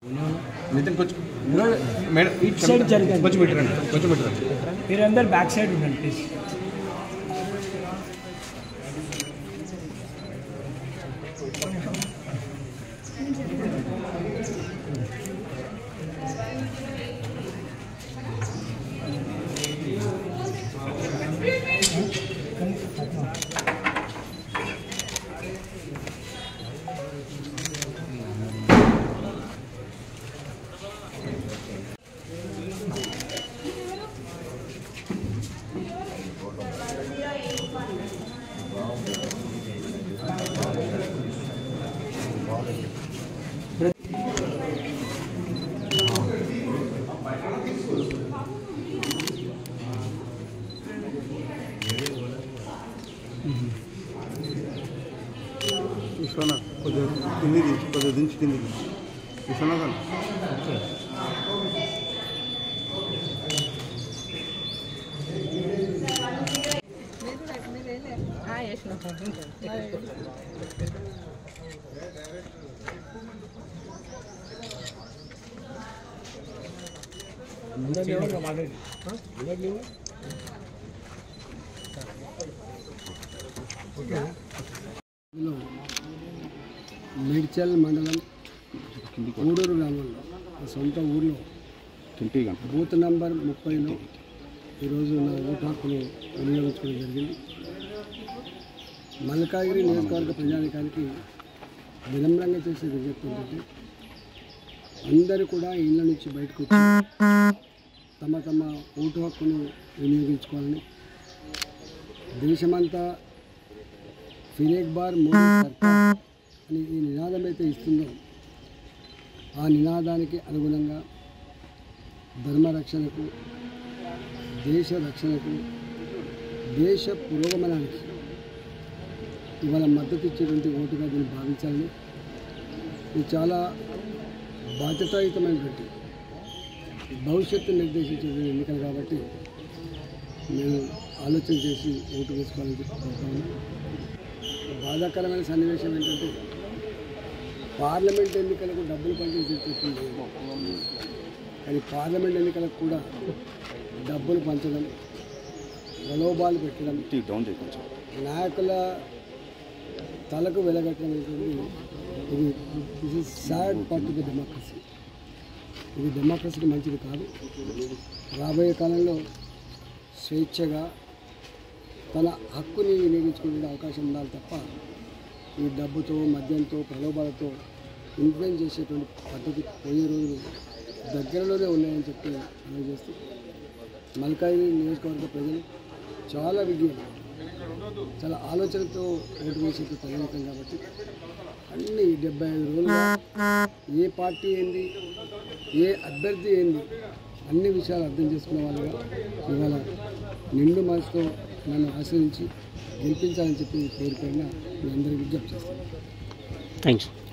నితిన్ కొంచెం మేడం ఇటు సైడ్ జరగండి. కొంచెం పెట్టరండి కొంచెం పెట్టరండి మీరందరు బ్యాక్ సైడ్ ఉండండి ప్లీజ్ విశ్వనాథ్ కొద్దిగా కింది దించి కొద్దిగా దించి కింది దించి విశ్వనాథ్ అన్న మేడ్చల్ మండలం ఊడూరు గ్రామంలో నా సొంత ఊర్లో బూత్ నంబర్ ముప్పైలో ఈరోజు నా ఓటు హక్కును వినియోగించుకోవడం జరిగింది మల్కాగిరి నియోజకవర్గ ప్రజానికానికి వినమ్రంగా చేసే విజ్ఞప్తి ఏంటంటే అందరూ కూడా ఇళ్ళ నుంచి బయటకు వచ్చి తమ తమ ఓటు హక్కును వినియోగించుకోవాలని దేశమంతా ఫిరేక్ బార్ మోడీ సర్కార్ అని ఈ నినాదం అయితే ఇస్తుందో ఆ నినాదానికి అనుగుణంగా ధర్మ రక్షణకు దేశ రక్షణకు దేశ పురోగమనానికి ఇవాళ మద్దతు ఇచ్చేటువంటి ఓటుగా దీన్ని భావించాలని ఇది చాలా బాధ్యతాయుతమైనటువంటి భవిష్యత్తు నిర్దేశించే ఎన్నికలు కాబట్టి నేను ఆలోచన చేసి ఓటు వేసుకోవాలని చెప్పి కోరుతాను బాధాకరమైన సన్నివేశం ఏంటంటే పార్లమెంట్ ఎన్నికలకు డబ్బులు పంచేసి చెప్తుంది కానీ పార్లమెంట్ ఎన్నికలకు కూడా డబ్బులు పంచడం ప్రలోభాలు పెట్టడం డౌన్ చేయి కొంచెం నాయకుల తలకు వెలగట్టడం అనేటువంటి ఇది this is sad part of the democracy ఇది డెమోక్రసీకి మంచిది కాదు రాబోయే కాలంలో స్వేచ్ఛగా తన హక్కుని వినియోగించుకునే అవకాశం ఉండాలి తప్ప ఈ డబ్బుతో మద్యంతో ప్రలోభాలతో ఇన్ఫ్లుయెన్స్ చేసేటువంటి పద్ధతి పోయే రోజులు దగ్గరలోనే ఉన్నాయని చెప్పి తెలియజేస్తూ మల్కాయి నియోజకవర్గ ప్రజలు చాలా విజ్ఞానం చాలా ఆలోచనతో ఓటు వేసేది ప్రజానికం కాబట్టి అన్ని డెబ్బై ఐదు రోజులు ఏ పార్టీ ఏంది ఏ అభ్యర్థి ఏంది అన్ని విషయాలు అర్థం చేసుకునే వాళ్ళుగా ఇవాళ నిండు మనసుతో నన్ను ఆశ్రయించి గెలిపించాలని చెప్పి కోరికైనా మీ అందరికీ విజ్ఞప్తి చేస్తాను థ్యాంక్స్